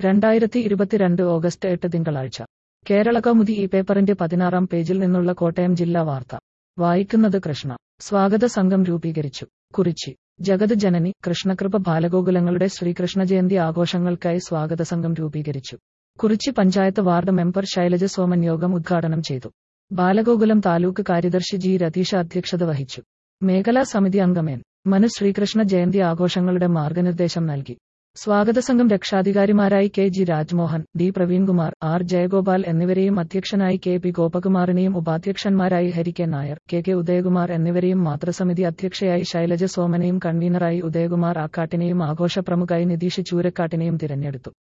രണ്ടായിരത്തി ഇരുപത്തിരണ്ട് ഓഗസ്റ്റ് എട്ട് തിങ്കളാഴ്ച കേരള കൗമുദി ഈ പേപ്പറിന്റെ പതിനാറാം പേജിൽ നിന്നുള്ള കോട്ടയം ജില്ലാ വാർത്ത വായിക്കുന്നത് കൃഷ്ണ സ്വാഗത സംഘം രൂപീകരിച്ചു കുറിച്ചി ജഗത് ജനനി കൃഷ്ണകൃപ ബാലഗോകുലങ്ങളുടെ ശ്രീകൃഷ്ണ ജയന്തി ആഘോഷങ്ങൾക്കായി സ്വാഗത സംഘം രൂപീകരിച്ചു കുറിച്ചി പഞ്ചായത്ത് വാർഡ് മെമ്പർ ശൈലജ സോമൻ യോഗം ഉദ്ഘാടനം ചെയ്തു ബാലഗോകുലം താലൂക്ക് കാര്യദർശി ജി രതീഷ അധ്യക്ഷത വഹിച്ചു മേഖലാ സമിതി അംഗമേൻ മനു ശ്രീകൃഷ്ണ ജയന്തി ആഘോഷങ്ങളുടെ മാർഗനിർദ്ദേശം നൽകി സ്വാഗത സംഘം രക്ഷാധികാരിമാരായി K G Rajmohan D Praveenkumar R Jayagopal എന്നിവരെയും അധ്യക്ഷനായി കെ പി ഗോപകുമാറിനെയും ഉപാധ്യക്ഷന്മാരായി Hari K Nair K K Udayakumar എന്നിവരെയും മാതൃസമിതി അധ്യക്ഷയായി ശൈലജ സോമനെയും കൺവീനറായി ഉദയകുമാർ ആക്കാട്ടിനെയും ആഘോഷപ്രമുഖായി നിതീഷ് ചൂരക്കാട്ടിനെയും തിരഞ്ഞെടുത്തു